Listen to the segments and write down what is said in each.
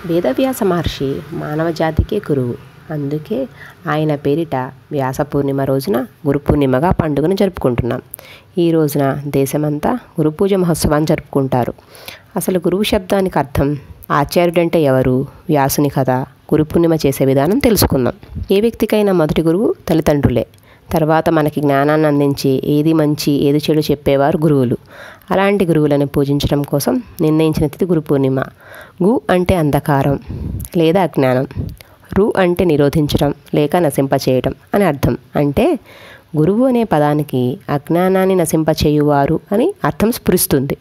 వేదవ్యాస మహర్షి మానవ జాతికే గురువు అందుకే ఆయన పేరిట వ్యాస పూర్ణిమ రోజున గురు పూర్ణిమగా పండుగను జరుపుకుంటున్నాం ఈ రోజున దేశమంతా గురు పూజ మహోత్సవాన్ని జరుపుకుంటారు అసలు గురువు శబ్దానికి అర్థం ఆచార్యుడంటే ఎవరు వ్యాసుని కథ గురు పూర్ణిమ చేసే విధానం తెలుసుకుందాం ఏ వ్యక్తికైనా మొదటి గురువు తల్లిదండ్రులే తర్వాత మనకి జ్ఞానాన్ని అందించి ఏది మంచి ఏది చెడు చెప్పేవారు గురువులు అలాంటి గురువులను పూజించడం కోసం నిర్ణయించిన తిథి గురు పూర్ణిమ గు అంటే అంధకారం లేదా అజ్ఞానం రు అంటే నిరోధించడం లేక నశింపచేయడం అని అర్థం అంటే గురువు అనే పదానికి అజ్ఞానాన్ని నశింపచేయువారు అని అర్థం స్ఫురిస్తుంది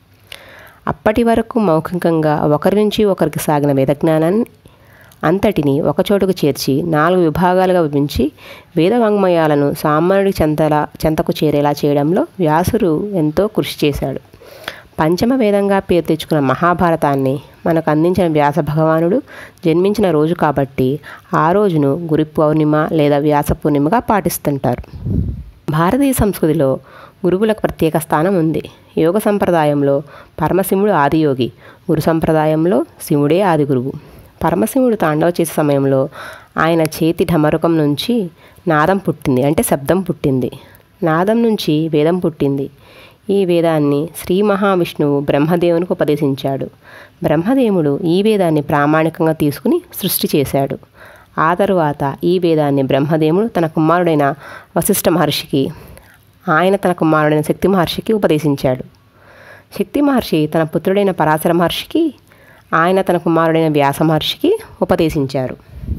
అప్పటి వరకు మౌఖికంగా ఒకరి నుంచి ఒకరికి సాగిన వేదజ్ఞానాన్ని అంతటిని ఒకచోటుకు చేర్చి నాలుగు విభాగాలుగా విభజించి వేద వాంగ్మయాలను సామాన్యుడి చెంతలా చెంతకు చేరేలా చేయడంలో వ్యాసుడు ఎంతో కృషి చేశాడు పంచమ వేదంగా పేరు తెచ్చుకున్న మహాభారతాన్ని మనకు అందించిన వ్యాస భగవానుడు జన్మించిన రోజు కాబట్టి ఆ రోజును గురు పౌర్ణిమ లేదా వ్యాస పూర్ణిమగా పాటిస్తుంటారు భారతీయ సంస్కృతిలో గురువులకు ప్రత్యేక స్థానం ఉంది యోగ సంప్రదాయంలో పరమశివుడు ఆదియోగి గురు సంప్రదాయంలో శివుడే ఆది గురువు పరమశివుడు తాండవ చేసే సమయంలో ఆయన చేతి ఢమరుకం నుంచి నాదం పుట్టింది అంటే శబ్దం పుట్టింది నాదం నుంచి వేదం పుట్టింది ఈ వేదాన్ని శ్రీ మహావిష్ణువు బ్రహ్మదేవునికి ఉపదేశించాడు బ్రహ్మదేవుడు ఈ వేదాన్ని ప్రామాణికంగా తీసుకుని సృష్టి చేశాడు ఆ తరువాత ఈ వేదాన్ని బ్రహ్మదేవుడు తన కుమారుడైన వశిష్ఠ మహర్షికి ఆయన తన కుమారుడైన శక్తి మహర్షికి ఉపదేశించాడు శక్తి మహర్షి తన పుత్రుడైన పరాశర మహర్షికి ఆయన తన కుమారుడైన వ్యాస మహర్షికి ఉపదేశించారు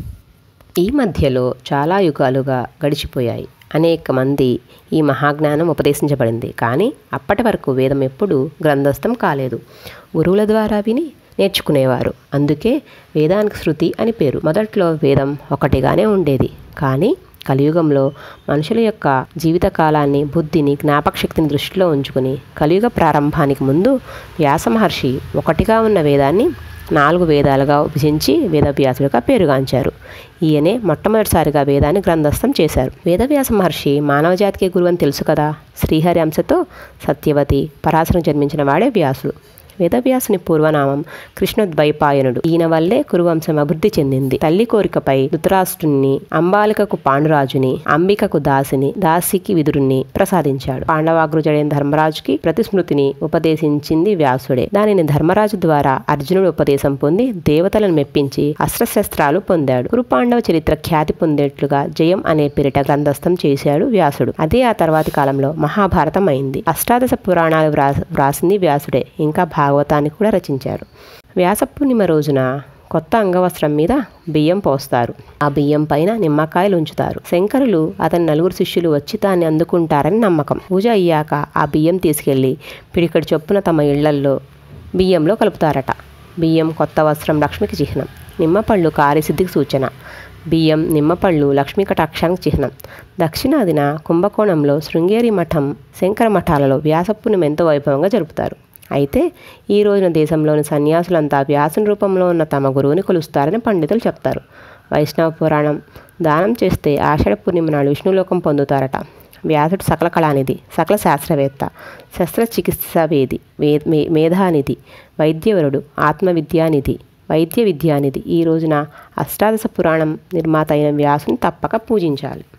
ఈ మధ్యలో చాలా యుగాలుగా గడిచిపోయాయి అనేక మంది ఈ మహాజ్ఞానం ఉపదేశించబడింది కానీ అప్పటి వరకు వేదం ఎప్పుడూ గ్రంథస్థం కాలేదు గురువుల ద్వారా విని నేర్చుకునేవారు అందుకే వేదానికి శృతి అని పేరు మొదట్లో వేదం ఒకటిగానే ఉండేది కానీ కలియుగంలో మనుషుల యొక్క జీవిత కాలాన్ని బుద్ధిని జ్ఞాపకశక్తిని దృష్టిలో ఉంచుకుని కలియుగ ప్రారంభానికి ముందు వ్యాస మహర్షి ఒకటిగా ఉన్న వేదాన్ని నాలుగు వేదాలుగా విభజించి వేదవ్యాసుడిగా పేరుగాంచారు ఈయనే మొట్టమొదటిసారిగా వేదాన్ని గ్రంథస్థం చేశారు వేదవ్యాస మహర్షి మానవజాతికి గురువు అని తెలుసు కదా శ్రీహరి అంశతో సత్యవతి పరాశరం జన్మించిన వాడే వ్యాసుడు వేదవ్యాసుని పూర్వనామం కృష్ణద్వైపాయనుడు ఈయన వల్లే కురువంశం అభివృద్ధి చెందింది తల్లి కోరికపై ధృతరాష్ట్రుని అంబాలికకు పాండురాజుని అంబికకు దాసిని దాసికి విదురుని ప్రసాదించాడు పాండవాగ్రుజడైన ధర్మరాజుకి ప్రతిస్మృతిని ఉపదేశించింది వ్యాసుడే దానిని ధర్మరాజు ద్వారా అర్జునుడు ఉపదేశం పొంది దేవతలను మెప్పించి అస్త్రశస్త్రాలు పొందాడు కురు పాండవ చరిత్ర ఖ్యాతి పొందేట్లుగా జయం అనే పేరిట గ్రంథస్థం చేశాడు వ్యాసుడు అదే ఆ తర్వాతి కాలంలో మహాభారతం అయింది అష్టాదశ పురాణాలు వ్రా వ్రాసింది వ్యాసుడే ఇంకా భాగవతాన్ని కూడా రచించారు వ్యాస పూర్ణిమ రోజున కొత్త అంగవస్త్రం మీద బియ్యం పోస్తారు ఆ బియ్యం పైన నిమ్మకాయలు ఉంచుతారు శంకరులు అతని నలుగురు శిష్యులు వచ్చి దాన్ని అందుకుంటారని నమ్మకం పూజ అయ్యాక ఆ బియ్యం తీసుకెళ్లి పిడికడి చొప్పున తమ ఇళ్లల్లో బియ్యంలో కలుపుతారట బియ్యం కొత్త వస్త్రం లక్ష్మికి చిహ్నం నిమ్మపళ్ళు కార్యసిద్ధికి సూచన బియ్యం నిమ్మపళ్ళు లక్ష్మీ కటాక్షానికి చిహ్నం దక్షిణాదిన కుంభకోణంలో శృంగేరి మఠం శంకర మఠాలలో వ్యాస పూర్ణిమ ఎంతో వైభవంగా జరుపుతారు అయితే ఈ రోజున దేశంలోని సన్యాసులంతా వ్యాసుని రూపంలో ఉన్న తమ గురువుని కొలుస్తారని పండితులు చెప్తారు వైష్ణవ పురాణం దానం చేస్తే ఆషాఢ పూర్ణిమ నాడు విష్ణులోకం పొందుతారట వ్యాసుడు సకల కళానిధి సకల శాస్త్రవేత్త శస్త్రచికిత్సవేది వే మే- మేధానిధి వైద్యవరుడు ఆత్మవిద్యానిధి వైద్య విద్యానిధి ఈ రోజున అష్టాదశ పురాణం నిర్మాత అయిన వ్యాసుని తప్పక పూజించాలి